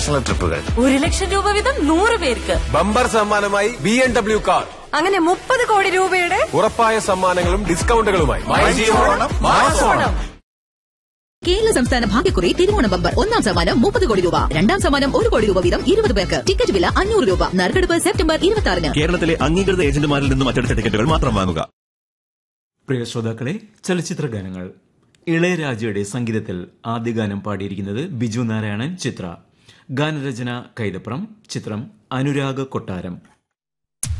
international ട്രിപ്പുകൾ ഒരു ലക്ഷം രൂപ വീതം നൂറ് പേർക്ക് ബമ്പർ സമ്മാനമായി ബി എം ഡബ്ല്യു കാർ അങ്ങനെ മുപ്പത് കോടി രൂപയുടെ ഉറപ്പായ സമ്മാനങ്ങളും ഡിസ്കൗണ്ടുകളുമായി കേരള സംസ്ഥാന ഭാഗ്യക്കുറി തിരുവോണ ബമ്പർ ഒന്നാം സമ്മാനം മുപ്പത് കോടി രൂപ രണ്ടാം സമ്മാനം ഒരു കോടി രൂപ വീതം ഇരുപത് പേർക്ക് ടിക്കറ്റ് വില അഞ്ഞൂറ് രൂപ നറുക്കെടുപ്പ് സെപ്റ്റംബർ ഇരുപത്തി ആറിന് കേരളത്തിലെ അംഗീകൃത ഏജന്റുമാരിൽ നിന്നും അച്ചടിച്ച ടിക്കറ്റുകൾ മാത്രം വാങ്ങുക പ്രിയ ശ്രോതാക്കളെ ചലച്ചിത്ര ഗാനങ്ങൾ ഇളയരാജയുടെ സംഗീതത്തിൽ ആദ്യ ഗാനം പാടിയിരിക്കുന്നത് ബിജു നാരായണൻ ചിത്ര ഗാനരചന കൈതപ്രം ചിത്രം അനുരാഗ കൊട്ടാരം